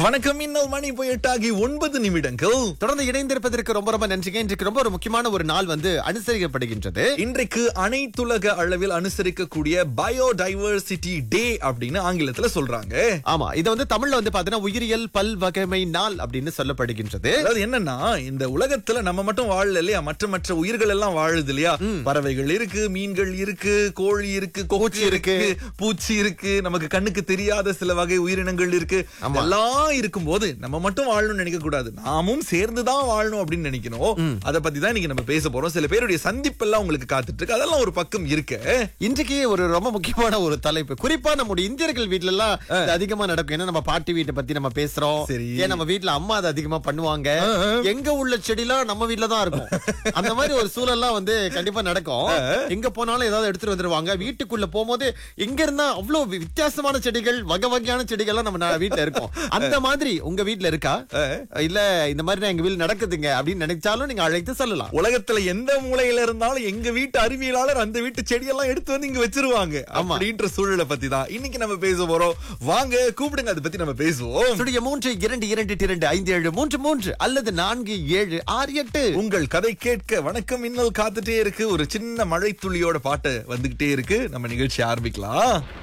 வணக்கம் இன்னல் மணி போய் எட்டாகி ஒன்பது நிமிடங்கள் தொடர்ந்து இணைந்திருப்பதற்கு ரொம்ப ரொம்ப நன்றிங்க இன்றைக்கு ரொம்ப ஒரு முக்கியமான ஒரு நாள் வந்து அனுசரிக்கப்படுகின்றது இன்றைக்கு அனைத்துலக அளவில் அனுசரிக்கக்கூடிய பயோடைவர்சிட்டி டே அப்படின்னு ஆங்கிலத்துல சொல்றாங்க ஆமா இத வந்து தமிழ்ல வந்து பாத்தீங்கன்னா உயிரியல் பல்வகைமை நாள் அப்படின்னு சொல்லப்படுகின்றது அதாவது என்னன்னா இந்த உலகத்துல நம்ம மட்டும் வாழல இல்லையா மற்ற மற்ற உயிர்கள் எல்லாம் வாழுது இல்லையா பறவைகள் இருக்கு மீன்கள் இருக்கு கோழி இருக்கு கொச்சி இருக்கு பூச்சி இருக்கு நமக்கு கண்ணுக்கு தெரியாத சில வகை உயிரினங்கள் இருக்கு எல்லாம் இருக்கும்போது நம்ம மட்டும் வாழணும்னு நினைக்க கூடாது நாமும் சேர்ந்துதான் வாழணும் அப்படின்னு நினைக்கணும் அத பத்தி தான் இன்னைக்கு நம்ம பேச போறோம் சில பேருடைய சந்திப்பெல்லாம் உங்களுக்கு காத்துட்டு இருக்கு அதெல்லாம் ஒரு பக்கம் இருக்கு இன்றைக்கு ஒரு ரொம்ப முக்கியமான ஒரு தலைப்பு குறிப்பா நம்முடைய இந்தியர்கள் வீட்ல எல்லாம் இது அதிகமா நடக்கும் ஏன்னா நம்ம பாட்டி வீட்டை பத்தி நம்ம பேசுறோம் சரி. ஏன் நம்ம வீட்ல அம்மா அதை அதிகமா பண்ணுவாங்க எங்க உள்ள செடிலாம் நம்ம வீட்ல தான் இருக்கும் அந்த மாதிரி ஒரு சூழல்லாம் வந்து கண்டிப்பா நடக்கும் எங்க போனாலும் ஏதாவது எடுத்துட்டு வந்துருவாங்க வீட்டுக்குள்ள போகும்போது எங்க இருந்தா அவ்வளவு வி- வித்தியாசமான செடிகள் வகை வகையான செடிகள்லாம் நம்ம நா- வீட்ல இருக்கும் அந்த மாதிரி உங்க வீட்ல இருக்கா இல்ல இந்த மாதிரி எங்க வீட்ல நடக்குதுங்க அப்படின்னு நினைச்சாலும் நீங்க அழைத்து சொல்லலாம் உலகத்துல எந்த மூலையில இருந்தாலும் எங்க வீட்டு அறிவியலாளர் அந்த வீட்டு செடியெல்லாம் எடுத்து வந்து இங்க வச்சிருவாங்க ஆமா. அப்படின்ற சூழலை பத்தி தான் இன்னைக்கு நம்ம பேச போறோம் வாங்க கூப்பிடுங்க அதை பத்தி நம்ம பேசுவோம் சுடைய மூன்று இரண்டு இரண்டு இரண்டு ஐந்து ஏழு மூன்று மூன்று அல்லது நான்கு ஏழு ஆறு எட்டு உங்கள் கதை கேட்க வணக்கம் இன்னல் காத்துட்டே இருக்கு ஒரு சின்ன மழை துளியோட பாட்டு வந்துகிட்டே இருக்கு நம்ம நிகழ்ச்சி ஆரம்பிக்கலாம்